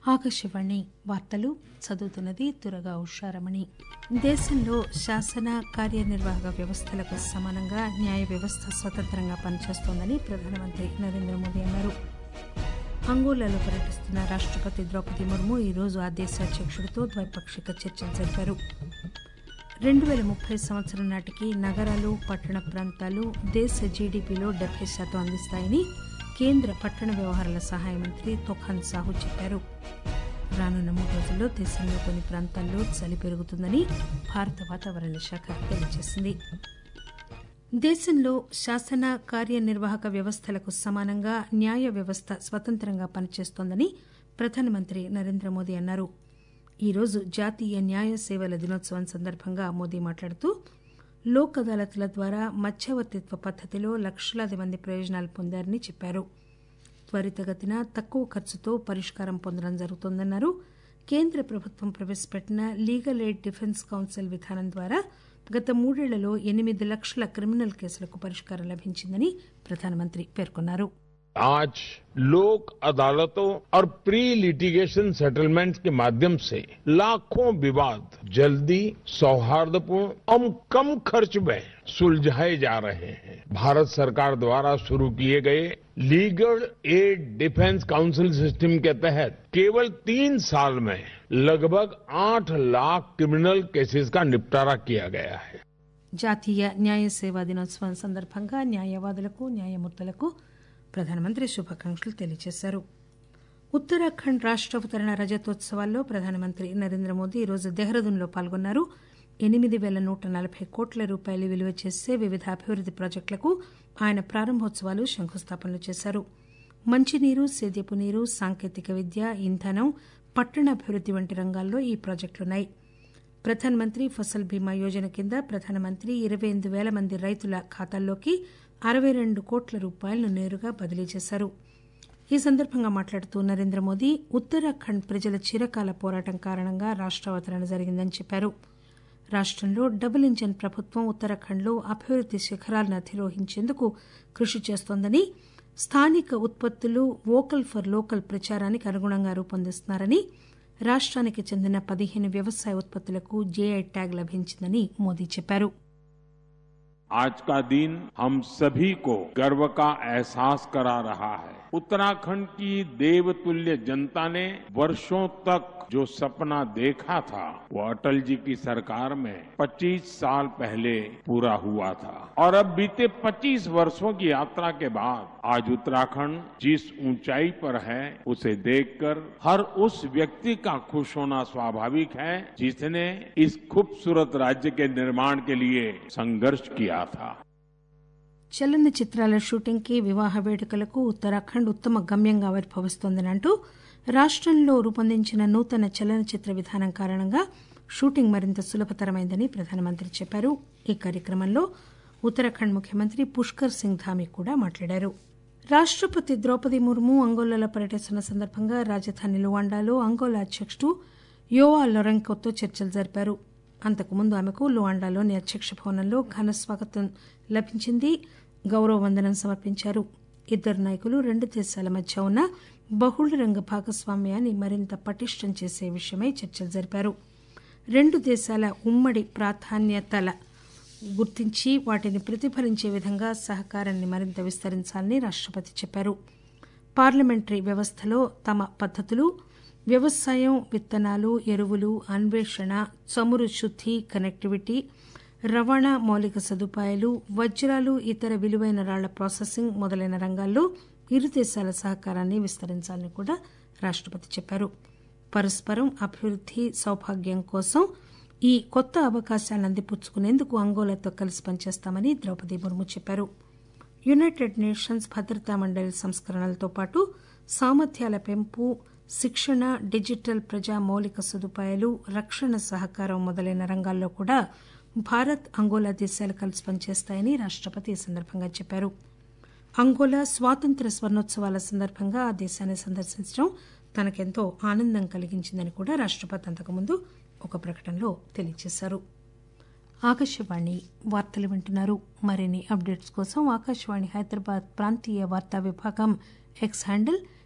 ఆకాశవాణి వార్తలు చదువుతున్నది తురగా ఉషారమణి దేశంలో శాసన కార్యనిర్వాహక వ్యవస్థలకు సమానంగా న్యాయ వ్యవస్థ స్వతంత్రంగా పనిచేస్తోందని ప్రధానమంత్రి నరేంద్ర మోదీ అన్నారు అంగోలాలో పర్యటిస్తున్న రాష్టపతి ద్రౌపది ముర్ము ఈరోజు ఆ దేశ అధ్యకుడితో ద్వైపాక్షిక చర్చలు జరిపారు రెండు పేల ముప్పై సంవత్సరం నాటికి నగరాలు పట్టణ ప్రాంతాలు దేశ జీడీపీలో డెబ్బై శాతం అందిస్తాయని కేంద్ర పట్టణ వ్యవహారాల సహాయ మంత్రి తొఖాన్ సాహు చెప్పారు రానున్న మూడు రోజుల్లో దేశంలో కొన్ని ప్రాంతాల్లో చలి పెరుగుతుందని భారత వాతావరణ శాఖ తెలియజేసింది దేశంలో శాసన కార్యనిర్వాహక వ్యవస్థలకు సమానంగా న్యాయ వ్యవస్థ స్వతంత్రంగా పనిచేస్తోందని ప్రధానమంత్రి నరేంద్ర మోదీ అన్నారు ఈరోజు జాతీయ న్యాయ సేవల దినోత్సవం సందర్భంగా మోదీ మాట్లాడుతూ లోక్ అదాలత్ల ద్వారా మధ్యవర్తిత్వ పద్దతిలో లక్షలాది మంది ప్రయోజనాలు పొందారని చెప్పారు త్వరితగతిన తక్కువ ఖర్చుతో పరిష్కారం పొందడం జరుగుతోందన్నారు కేంద్ర ప్రభుత్వం ప్రవేశపెట్టిన లీగల్ ఎయిడ్ డిఫెన్స్ కౌన్సిల్ విధానం ద్వారా గత మూడేళ్లలో ఎనిమిది లక్షల క్రిమినల్ కేసులకు పరిష్కారం లభించిందని ప్రధానమంత్రి పేర్కొన్నారు आज लोक अदालतों और प्री लिटिगेशन सेटलमेंट के माध्यम से लाखों विवाद जल्दी सौहार्दपूर्ण और कम खर्च में सुलझाए जा रहे हैं भारत सरकार द्वारा शुरू किए गए legal aid defence council system के तहत केवल तीन साल में लगभग आठ लाख क्रिमिनल केसेस का निपटारा किया गया है జాతీయ న్యాయ సేవా దినోత్సవం సందర్భంగా న్యాయవాదులకు న్యాయమూర్తులకు ప్రధానమంత్రి శుభాకాంక్షలు తెలియజేశారు ఉత్తరాఖండ్ రాష్టావతరణ రజతోత్సవాల్లో ప్రధానమంత్రి నరేంద్ర మోదీ ఈరోజు దెహ్రాదూన్లో పాల్గొన్నారు ఎనిమిది పేల నూట నలభై కోట్ల రూపాయలు విలువ చేసే వివిధ అభివృద్ది ప్రాజెక్టులకు ఆయన ప్రారంభోత్సవాలు శంకుస్థాపనలు చేశారు మంచినీరు సేద్యపు నీరు సాంకేతిక విద్య ఇంధనం పట్టణాభివృద్ది వంటి రంగాల్లో ఈ ప్రాజెక్టులున్నాయి ప్రధానమంత్రి ఫసల్ బీమా యోజన కింద ప్రధానమంత్రి ఇరవై ఎనిమిది పేల మంది రైతుల ఖాతాల్లోకి అరవై రెండు కోట్ల రూపాయలను నేరుగా బదిలీ చేశారు ఈ సందర్భంగా మాట్లాడుతూ నరేంద్ర మోదీ ఉత్తరాఖండ్ ప్రజల చిరకాల పోరాటం కారణంగా రాష్టావతరణ జరిగిందని చెప్పారు రాష్టంలో డబుల్ ఇంజన్ ప్రభుత్వం ఉత్తరాఖండ్లో అభివృద్ది శిఖరాలను అధిరోహించేందుకు కృషి చేస్తోందని స్థానిక ఉత్పత్తులు వోకల్ ఫర్ లోకల్ ప్రచారానికి అనుగుణంగా రూపొందిస్తున్నారని రాష్టానికి చెందిన పదిహేను వ్యవసాయ ఉత్పత్తులకు జేఐ ట్యాగ్ లభించిందని మోదీ చెప్పారు आज का दिन हम सभी को गर्व का एहसास करा रहा है उत्तराखंड की देवतुल्य जनता ने वर्षों तक जो सपना देखा था वो अटल जी की सरकार में 25 साल पहले पूरा हुआ था और अब बीते 25 वर्षों की यात्रा के बाद आज उत्तराखंड जिस ऊंचाई पर है उसे देखकर हर उस व्यक्ति का खुश होना स्वाभाविक है जिसने इस खूबसूरत राज्य के निर्माण के लिए संघर्ष किया था చలన చిత్రాల షూటింగ్ కి వివాహ వేడుకలకు ఉత్తరాఖండ్ ఉత్తమ గమ్యంగా ఆవిర్భవిస్తోందని అంటూ రాష్టంలో రూపొందించిన నూతన చలనచిత్ర విధానం కారణంగా షూటింగ్ మరింత సులభతరమైందని ప్రధానమంత్రి చెప్పారు ఈ కార్యక్రమంలో ఉత్తరాఖండ్ ముఖ్యమంత్రి పుష్కర్ సింగ్ ధామి కూడా మాట్లాడారు రాష్టపతి ద్రౌపది ముర్ము అంగోలాలో పర్యటిస్తున్న సందర్భంగా రాజధాని లువాండాలో అంగోలా అధ్యకుడు యోవా లొరెంకోతో చర్చలు జరిపారు అంతకుముందు ఆమెకు లువాండాలోని అధ్యక్ష భవనంలో ఘన స్వాగతం లభించింది గౌరవ వందనం సమర్పించారు ఇద్దరు నాయకులు రెండు దేశాల మధ్య ఉన్న బహుళ రంగ భాగస్వామ్యాన్ని మరింత పటిష్టం చేసే విషయమై చర్చలు జరిపారు రెండు దేశాల ఉమ్మడి ప్రాధాన్యతల గుర్తించి వాటిని ప్రతిఫలించే విధంగా సహకారాన్ని మరింత విస్తరించాలని రాష్టపతి చెప్పారు పార్లమెంటరీ వ్యవస్థలో తమ పద్దతులు వ్యవసాయం విత్తనాలు ఎరువులు అన్వేషణ చమురు శుద్ది కనెక్టివిటీ రవాణా మౌలిక సదుపాయాలు వజ్రాలు ఇతర విలువైన రాళ్ల ప్రాసెసింగ్ మొదలైన రంగాల్లో ఇరు దేశాల సహకారాన్ని విస్తరించాలని కూడా రాష్టపతి చెప్పారు పరస్పరం అభివృద్ది సౌభాగ్యం కోసం ఈ కొత్త అవకాశాలను అందిపుచ్చుకునేందుకు అంగోలాతో కలిసి పనిచేస్తామని ద్రౌపది ముర్ము చెప్పారు యునైటెడ్ నేషన్స్ భద్రతా మండలి సంస్కరణలతో పాటు సామర్థ్యాల పెంపు శిక్షణ డిజిటల్ ప్రజా మౌలిక సదుపాయాలు రక్షణ సహకారం మొదలైన రంగాల్లో కూడా భారత్ అంగోలా దేశాలు కలిసి పనిచేస్తాయని రాష్టపతి ఈ సందర్భంగా చెప్పారు అంగోలా స్వాతంత్ర స్వర్ణోత్సవాల సందర్భంగా ఆ దేశాన్ని సందర్శించడం తనకెంతో ఆనందం కలిగించిందని కూడా రాష్టపతి అంతకుముందు ఒక ప్రకటనలో తెలియజేశారు ఆకాశవాణి వార్తలు వింటున్నారు మరిన్ని అప్డేట్స్ కోసం ఆకాశవాణి హైదరాబాద్ ప్రాంతీయ వార్తా విభాగం X handle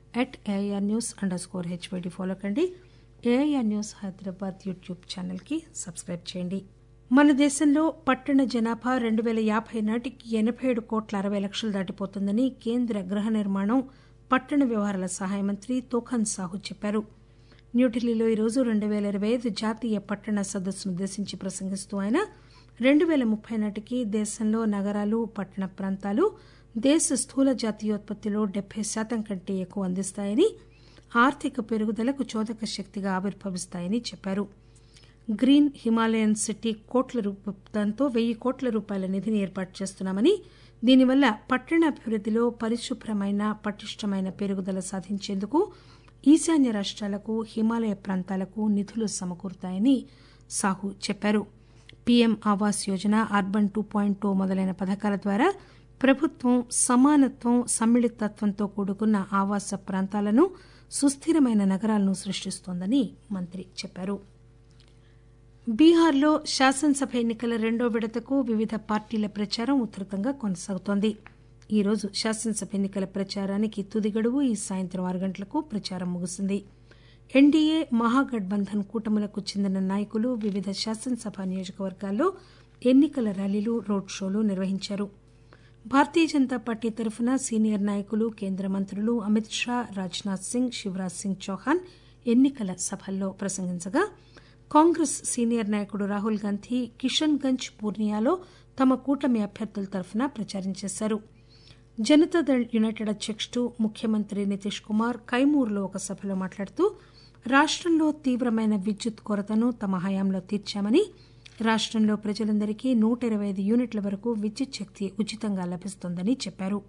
at AIR news underscore HYD follow కండి ఏఐఆర్ న్యూస్ హైదరాబాద్ యూట్యూబ్ ఛానల్కి సబ్స్క్రైబ్ చేయండి మన దేశంలో పట్టణ జనాభా రెండు పేల యాభై నాటికి ఎనబై ఏడు కోట్ల అరవై లక్షలు దాటిపోతుందని కేంద్ర గృహ నిర్మాణం పట్టణ వ్యవహారాల సహాయ మంత్రి తోఖన్ సాహు చెప్పారు న్యూఢిల్లీలో ఈరోజు రెండు పేల ఇరవై ఐదు జాతీయ పట్టణ సదస్సును ఉద్దేశించి ప్రసంగిస్తూ ఆయన రెండు పేల ముప్పై నాటికి దేశంలో నగరాలు పట్టణ ప్రాంతాలు దేశ స్థూల జాతీయోత్పత్తిలో డెబ్బై శాతం కంటే ఎక్కువ అందిస్తాయని ఆర్థిక పెరుగుదలకు చోదక శక్తిగా ఆవిర్భవిస్తాయని చెప్పారు గ్రీన్ హిమాలయన్ సిటీ కోట్ల రూపాయలతో వెయ్యి కోట్ల రూపాయల నిధిని ఏర్పాటు చేస్తున్నామని దీనివల్ల పట్టణాభివృద్దిలో పరిశుభ్రమైన పటిష్టమైన పెరుగుదల సాధించేందుకు ఈశాన్య రాష్ట్రాలకు హిమాలయ ప్రాంతాలకు నిధులు సమకూరుతాయని సాహు చెప్పారు PM Awas Yojana urban two point two మొదలైన పథకాల ద్వారా ప్రభుత్వం సమానత్వం సమ్మిళితత్వంతో కూడుకున్న ఆవాస ప్రాంతాలను సుస్థిరమైన నగరాలను సృష్టిస్తోందని మంత్రి చెప్పారు బీహార్లో శాసనసభ ఎన్నికల రెండో విడతకు వివిధ పార్టీల ప్రచారం ఉధృతంగా కొనసాగుతోంది ఈ రోజు శాసనసభ ఎన్నికల ప్రచారానికి తుది గడువు ఈ సాయంత్రం ఆరు గంటలకు ప్రచారం ముగిసింది ఎన్డీఏ మహాగఠబంధన్ కూటములకు చెందిన నాయకులు వివిధ శాసనసభ నియోజకవర్గాల్లో ఎన్నికల ర్యాలీలు రోడ్ షోలు నిర్వహించారు భారతీయ జనతా పార్టీ తరఫున సీనియర్ నాయకులు కేంద్ర మంత్రులు అమిత్ షా రాజ్నాథ్ సింగ్ శివరాజ్ సింగ్ చౌహాన్ ఎన్నికల సభల్లో ప్రసంగించగా కాంగ్రెస్ సీనియర్ నాయకుడు రాహుల్ గాంధీ కిషన్ గంజ్ పూర్నియాలో తమ కూటమి అభ్యర్థుల తరఫున ప్రచారం చేశారు జనతాదళ్ యునైటెడ్ అధ్యకుడు ముఖ్యమంత్రి నితీష్ కుమార్ కైమూర్లో ఒక సభలో మాట్లాడుతూ రాష్టంలో తీవ్రమైన విద్యుత్ కొరతను తమ హయాంలో తీర్చామని రాష్టంలో ప్రజలందరికీ నూట ఇరవై ఐదు యూనిట్ల వరకు విద్యుత్ శక్తి ఉచితంగా లభిస్తోందని చెప్పారు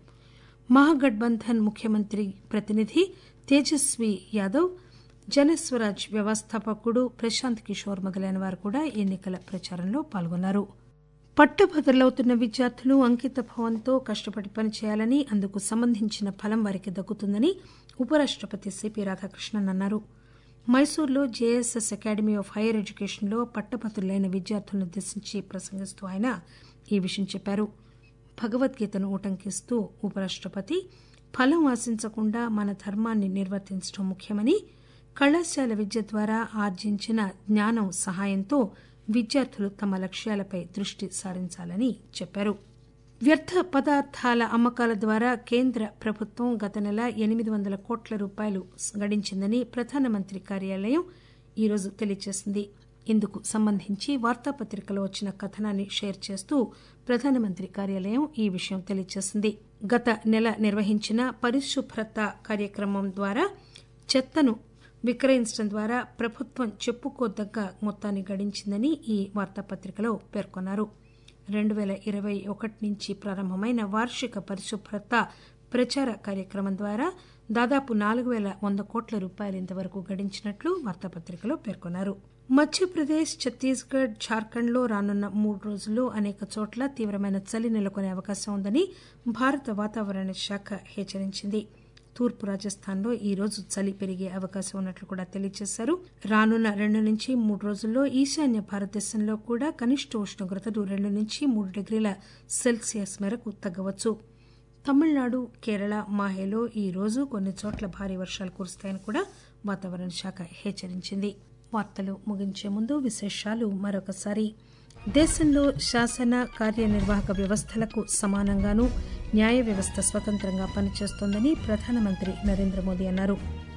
మహాగఠబంధన్ ముఖ్యమంత్రి ప్రతినిధి తేజస్వి యాదవ్ జనస్వరాజ్ వ్యవస్థాపకుడు ప్రశాంత్ కిషోర్ మొదలైన వారు కూడా ఎన్నికల ప్రచారంలో పాల్గొన్నారు పట్టభద్రులవుతున్న విద్యార్థులు అంకిత భావంతో కష్టపడి పనిచేయాలని అందుకు సంబంధించిన ఫలం వారికి దక్కుతుందని ఉపరాష్టపతి సిపి రాధాకృష్ణన్ అన్నారు మైసూర్లో జేఎస్ఎస్ అకాడమీ ఆఫ్ హైయర్ ఎడ్యుకేషన్లో పట్టభద్రులైన విద్యార్థులను ఉద్దేశించి ప్రసంగిస్తూ ఆయన ఈ విషయం చెప్పారు భగవద్గీతను ఉటంకిస్తూ ఉపరాష్టపతి ఫలం ఆశించకుండా మన ధర్మాన్ని నిర్వర్తించడం ముఖ్యమని కళాశాల విద్య ద్వారా ఆర్జించిన జ్ఞానం సహాయంతో విద్యార్థులు తమ లక్ష్యాలపై దృష్టి సారించాలని చెప్పారు వ్యర్థ పదార్థాల అమ్మకాల ద్వారా కేంద్ర ప్రభుత్వం గత నెల ఎనిమిది వందల కోట్ల రూపాయలు గడించిందని ప్రధానమంత్రి కార్యాలయం ఈరోజు తెలియజేసింది ఇందుకు సంబంధించి వార్తాపత్రికలో వచ్చిన కథనాన్ని షేర్ చేస్తూ ప్రధానమంత్రి కార్యాలయం ఈ విషయం తెలియజేసింది గత నెల నిర్వహించిన పరిశుభ్రత కార్యక్రమం ద్వారా చెత్తను విక్రయించడం ద్వారా ప్రభుత్వం చెప్పుకోదగ్గ మొత్తాన్ని గడించిందని ఈ వార్తాపత్రికలో పేర్కొన్నారు రెండు పేల ఇరవై ఒకటి నుంచి ప్రారంభమైన వార్షిక పరిశుభ్రత ప్రచార కార్యక్రమం ద్వారా దాదాపు నాలుగు పేల వంద కోట్ల రూపాయలు ఇంతవరకు గడించినట్లు వార్తాపత్రికలో పేర్కొన్నారు మధ్యప్రదేశ్ ఛత్తీస్గఢ్ జార్ఖండ్లో రానున్న మూడు రోజుల్లో అనేక చోట్ల తీవ్రమైన చలి నెలకొనే అవకాశం ఉందని భారత వాతావరణ శాఖ హెచ్చరించింది తూర్పు రాజస్థాన్లో ఈ రోజు చలి పెరిగే అవకాశం ఉన్నట్లు కూడా తెలియజేశారు రానున్న రెండు నుంచి మూడు రోజుల్లో ఈశాన్య భారతదేశంలో కూడా కనిష్ట ఉష్ణోగ్రతలు రెండు నుంచి మూడు డిగ్రీల సెల్సియస్ మేరకు తగ్గవచ్చు తమిళనాడు కేరళ మాహేలో ఈ రోజు కొన్ని చోట్ల భారీ వర్షాలు కురుస్తాయని కూడా వాతావరణ శాఖ హెచ్చరించింది వార్తలు ముగించే ముందు విశేషాలు మరొకసారి దేశంలో శాసన కార్యనిర్వాహక వ్యవస్థలకు సమానంగానూ న్యాయ వ్యవస్థ స్వతంత్రంగా పనిచేస్తోందని ప్రధానమంత్రి నరేంద్ర మోదీ అన్నారు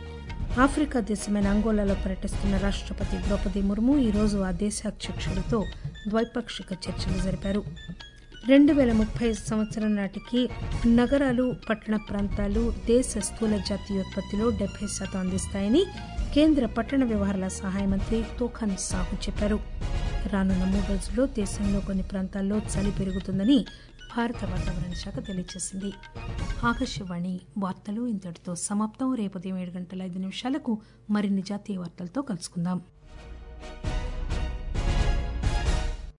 ఆఫ్రికా దేశమైన అంగోలాలో పర్యటిస్తున్న రాష్టపతి ద్రౌపది ముర్ము ఈరోజు ఆ దేశ అధ్యక్షుడితో ద్వైపాక్షిక చర్చలు జరిపారు రెండు పేల ముప్పై సంవత్సరం నాటికి నగరాలు పట్టణ ప్రాంతాలు దేశ స్థూల జాతీయోత్పత్తిలో డెబ్బై శాతం అందిస్తాయని కేంద్ర పట్టణ వ్యవహారాల సహాయ మంత్రి తోఖన్ సాహు చెప్పారు రానున్న మూడు రోజుల్లో దేశంలో కొన్ని ప్రాంతాల్లో చలి పెరుగుతుందని భారత వాతావరణ శాఖ తెలియజేసింది ఆకాశవాణి వార్తలు ఇంతటితో సమాప్తం రేపు ఉదయం ఏడు గంటల ఐదు నిమిషాలకు మరిన్ని జాతీయ వార్తలతో కలుసుకుందాం